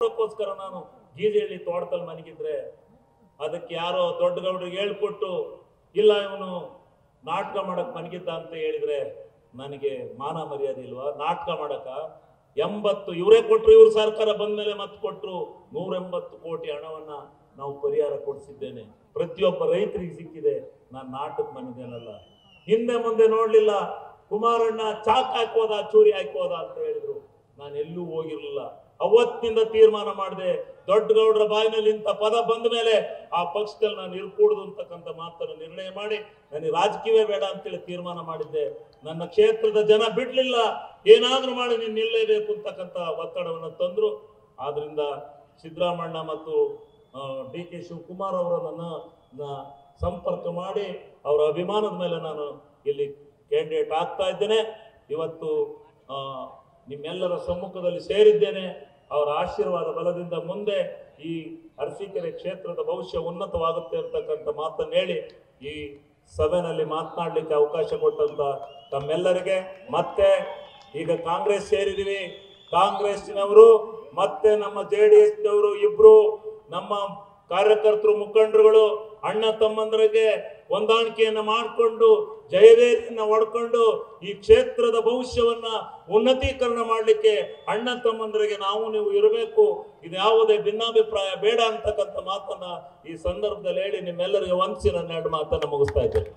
ಊಟಕ್ಕೋಸ್ಕರ ನಾನು ಗೀಜೆಹಳ್ಳಿ ತೋಟದಲ್ಲಿ ಮನಗಿದ್ರೆ ಅದಕ್ಕೆ ಯಾರೋ ದೊಡ್ಡ ಗೌಡ್ರಿಗೆ ಹೇಳ್ಕೊಟ್ಟು ಇಲ್ಲ ಇವನು ನಾಟಕ ಮಾಡಕ್ ಮನಗಿದ್ದ ಅಂತ ಹೇಳಿದ್ರೆ ನನಗೆ ಮಾನ ಮರ್ಯಾದೆ ಇಲ್ವಾ ನಾಟಕ ಮಾಡಕ ಎಂಬತ್ತು ಇವರೇ ಕೊಟ್ರು ಇವ್ರ ಸರ್ಕಾರ ಬಂದ್ಮೇಲೆ ಮತ್ತೆ ಕೊಟ್ರು ನೂರ ಎಂಬತ್ತು ಕೋಟಿ ಹಣವನ್ನ ನಾವು ಪರಿಹಾರ ಕೊಡಿಸಿದ್ದೇನೆ ಪ್ರತಿಯೊಬ್ಬ ರೈತರಿಗೆ ಸಿಕ್ಕಿದೆ ನಾನು ನಾಟಕ ಮನಿದೇನಲ್ಲ ಹಿಂದೆ ಮುಂದೆ ನೋಡ್ಲಿಲ್ಲ ಕುಮಾರಣ್ಣ ಚಾಕ್ ಹಾಕೋದ ಚೂರಿ ಹಾಕೋದ ಅಂತ ಹೇಳಿದ್ರು ನಾನು ಎಲ್ಲೂ ಹೋಗಿರ್ಲಿಲ್ಲ ಅವತ್ತಿನಿಂದ ತೀರ್ಮಾನ ಮಾಡಿದೆ ದೊಡ್ಡ ಗೌಡ್ರ ಬಾಯಿನಲ್ಲಿ ಇಂಥ ಪದ ಬಂದ ಮೇಲೆ ಆ ಪಕ್ಷದಲ್ಲಿ ನಾನು ಇರ್ಕೂಡುದು ಅಂತಕ್ಕಂಥ ಮಾತನ್ನು ನಿರ್ಣಯ ಮಾಡಿ ನನಗೆ ರಾಜಕೀಯವೇ ಬೇಡ ಅಂತೇಳಿ ತೀರ್ಮಾನ ಮಾಡಿದ್ದೆ ನನ್ನ ಕ್ಷೇತ್ರದ ಜನ ಬಿಡ್ಲಿಲ್ಲ ಏನಾದ್ರೂ ಮಾಡಿ ನೀನು ನಿಲ್ಲೇಬೇಕು ಅಂತಕ್ಕಂಥ ಒತ್ತಡವನ್ನು ತಂದ್ರು ಆದ್ರಿಂದ ಸಿದ್ದರಾಮಣ್ಣ ಮತ್ತು ಡಿ ಕೆ ಶಿವಕುಮಾರ್ ಅವರನ್ನು ನ- ಸಂಪರ್ಕ ಮಾಡಿ ಅವರ ಅಭಿಮಾನದ ಮೇಲೆ ನಾನು ಇಲ್ಲಿ ಕ್ಯಾಂಡಿಡೇಟ್ ಆಗ್ತಾ ಇದ್ದೇನೆ ಇವತ್ತು ಆ, ನಿಮ್ಮೆಲ್ಲರ ಸಮ್ಮುಖದಲ್ಲಿ ಸೇರಿದ್ದೇನೆ ಅವರ ಆಶೀರ್ವಾದ ಬಲದಿಂದ ಮುಂದೆ ಈ ಅರಸೀಕೆರೆ ಕ್ಷೇತ್ರದ ಭವಿಷ್ಯ ಉನ್ನತವಾಗುತ್ತೆ ಅಂತಕ್ಕಂಥ ಮಾತನ್ನು ಹೇಳಿ ಈ ಸಭೆಯಲ್ಲಿ ಮಾತನಾಡಲಿಕ್ಕೆ ಅವಕಾಶ ಕೊಟ್ಟಂತ ತಮ್ಮೆಲ್ಲರಿಗೆ ಮತ್ತೆ ಈಗ ಕಾಂಗ್ರೆಸ್ ಸೇರಿದೀವಿ ಕಾಂಗ್ರೆಸ್ಸಿನವರು ಮತ್ತೆ ನಮ್ಮ ಜೆ ಡಿ ಎಸ್ನವರು ಇಬ್ರು ನಮ್ಮ ಕಾರ್ಯಕರ್ತರು ಮುಖಂಡರುಗಳು ಅಣ್ಣ ತಮ್ಮಂದರಿಗೆ ಹೊಂದಾಣಿಕೆಯನ್ನ ಮಾಡಿಕೊಂಡು ಜಯವೇರಿಯನ್ನ ಹೊಡ್ಕೊಂಡು ಈ ಕ್ಷೇತ್ರದ ಭವಿಷ್ಯವನ್ನ ಉನ್ನತೀಕರಣ ಮಾಡಲಿಕ್ಕೆ ಅಣ್ಣ ತಮ್ಮಂದರಿಗೆ ನಾವು ನೀವು ಇರಬೇಕು ಇದು ಯಾವುದೇ ಭಿನ್ನಾಭಿಪ್ರಾಯ ಬೇಡ ಅಂತಕ್ಕಂಥ ಮಾತನ್ನ ಈ ಸಂದರ್ಭದಲ್ಲಿ ಹೇಳಿ ನಿಮ್ಮೆಲ್ಲರಿಗೆ ವಂದಿಸಿ ನನ್ನ ಎರಡು ಮಾತನ್ನ ಮುಗಿಸ್ತಾ ಇದ್ದೇನೆ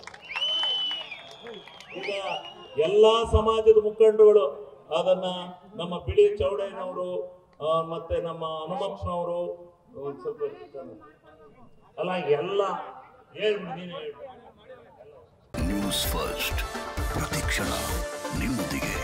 ಈಗ ಎಲ್ಲಾ ಸಮಾಜದ ಮುಖಂಡರುಗಳು ಅದನ್ನ ನಮ್ಮ ಬಿಳಿ ಚೌಡಯ್ಯನವರು ಆ, ಮತ್ತೆ ನಮ್ಮ ಹನುಮಪ್ಪನವರು ಒಂದ್ ಸ್ವಲ್ಪ ಅಲ್ಲ ಎಲ್ಲ ಹೇಳ್ಬಿಡಿ ನೀನು ಹೇಳ್ಬಿಡಿ ನ್ಯೂಸ್ ಫಸ್ಟ್ ಪ್ರತಿಕ್ಷಣ ನಿಮ್ಮೊಂದಿಗೆ